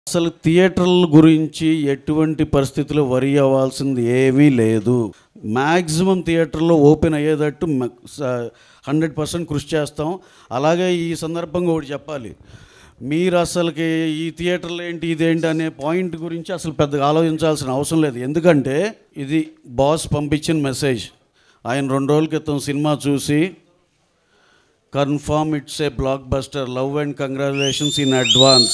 అసలు థియేటర్ల గురించి ఎటువంటి పరిస్థితుల్లో వరి అవ్వాల్సింది ఏమీ లేదు మ్యాక్సిమం థియేటర్లో ఓపెన్ అయ్యేటట్టు హండ్రెడ్ పర్సెంట్ కృషి చేస్తాం అలాగే ఈ సందర్భంగా ఒకటి చెప్పాలి మీరు అసలుకి ఈ థియేటర్లు ఏంటి ఇదేంటి అనే పాయింట్ గురించి అసలు పెద్దగా ఆలోచించాల్సిన అవసరం లేదు ఎందుకంటే ఇది బాస్ పంపించిన మెసేజ్ ఆయన రెండు రోజుల క్రితం సినిమా చూసి confirm it's a blockbuster love and congratulations in advance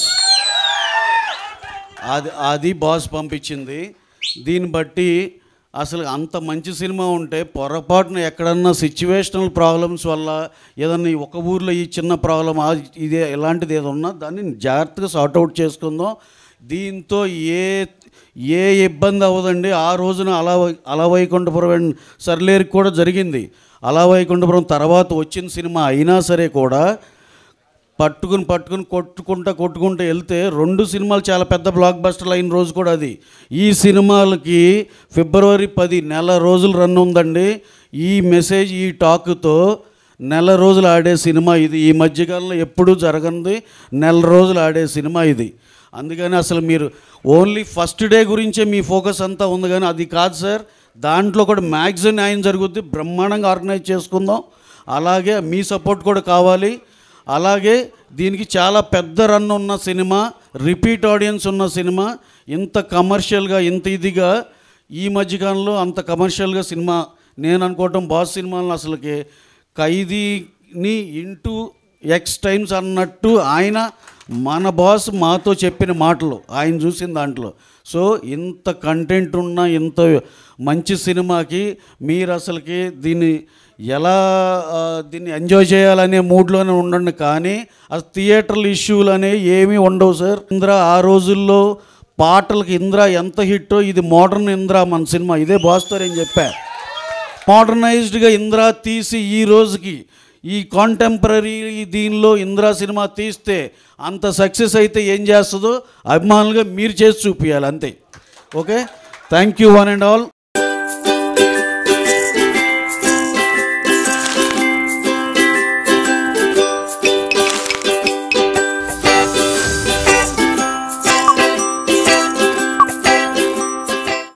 అది అది బాస్ పంపించింది దీన్ని బట్టి అసలు అంత మంచి సినిమా ఉంటే పొరపాటున ఎక్కడన్నా సిచ్యువేషనల్ ప్రాబ్లమ్స్ వల్ల ఏదన్నా ఈ ఒక ఊర్లో ఈ చిన్న ప్రాబ్లం ఇదే ఇలాంటిది ఏదో ఉన్నా దాన్ని జాగ్రత్తగా సార్ట్అవుట్ చేసుకుందాం దీంతో ఏ ఏ ఇబ్బంది అవ్వదండి ఆ రోజున అలా వై- అలా వైకుంఠపురం అండ్ సర్లేరికి కూడా జరిగింది అలా వైకుంఠపురం తర్వాత వచ్చిన సినిమా అయినా సరే కూడా పట్టుకుని పట్టుకుని కొట్టుకుంటా కొట్టుకుంటూ వెళ్తే రెండు సినిమాలు చాలా పెద్ద బ్లాక్ బస్టర్లు అయిన రోజు కూడా అది ఈ సినిమాలకి ఫిబ్రవరి పది నెల రోజులు రన్ ఉందండి ఈ మెసేజ్ ఈ టాక్తో నెల రోజులు ఆడే సినిమా ఇది ఈ మధ్యకాలంలో ఎప్పుడూ జరగనిది నెల రోజులు ఆడే సినిమా ఇది అందుకని అసలు మీరు ఓన్లీ ఫస్ట్ డే గురించే మీ ఫోకస్ అంతా ఉంది కానీ అది కాదు సార్ దాంట్లో కూడా మ్యాక్సిమం న్యాయం జరుగుద్ది బ్రహ్మాండంగా ఆర్గనైజ్ చేసుకుందాం అలాగే మీ సపోర్ట్ కూడా కావాలి అలాగే దీనికి చాలా పెద్ద రన్ ఉన్న సినిమా రిపీట్ ఆడియన్స్ ఉన్న సినిమా ఇంత కమర్షియల్గా ఇంత ఇదిగా ఈ మధ్యకాలంలో అంత కమర్షియల్గా సినిమా నేను అనుకోవటం బాస్ సినిమాలను అసలుకి ఖైదీని ఇంటూ ఎక్స్ టైమ్స్ అన్నట్టు ఆయన మన బాస్ మాతో చెప్పిన మాటలు ఆయన చూసిన దాంట్లో సో ఇంత కంటెంట్ ఉన్న ఇంత మంచి సినిమాకి మీరు అసలుకి దీన్ని ఎలా ఆ, దీన్ని ఎంజాయ్ చేయాలనే మూడ్లోనే ఉండండి కానీ ఆ థియేటర్ల ఇష్యూలు అనేవి ఏమీ ఉండవు సార్ ఇంద్ర ఆ రోజుల్లో పాటలకి ఇంద్ర ఎంత హిట్టో ఇది మోడర్న్ ఇంద్ర మన సినిమా ఇదే బాస్తో నేను చెప్పా మోడర్నైజ్డ్గా ఇంద్రా తీసి ఈ రోజుకి ఈ కాంటెంపరీ దీనిలో ఇంద్రా సినిమా తీస్తే అంత సక్సెస్ అయితే ఏం చేస్తుందో అభిమానులుగా మీరు చేసి చూపించాలి అంతే okay thank you one and all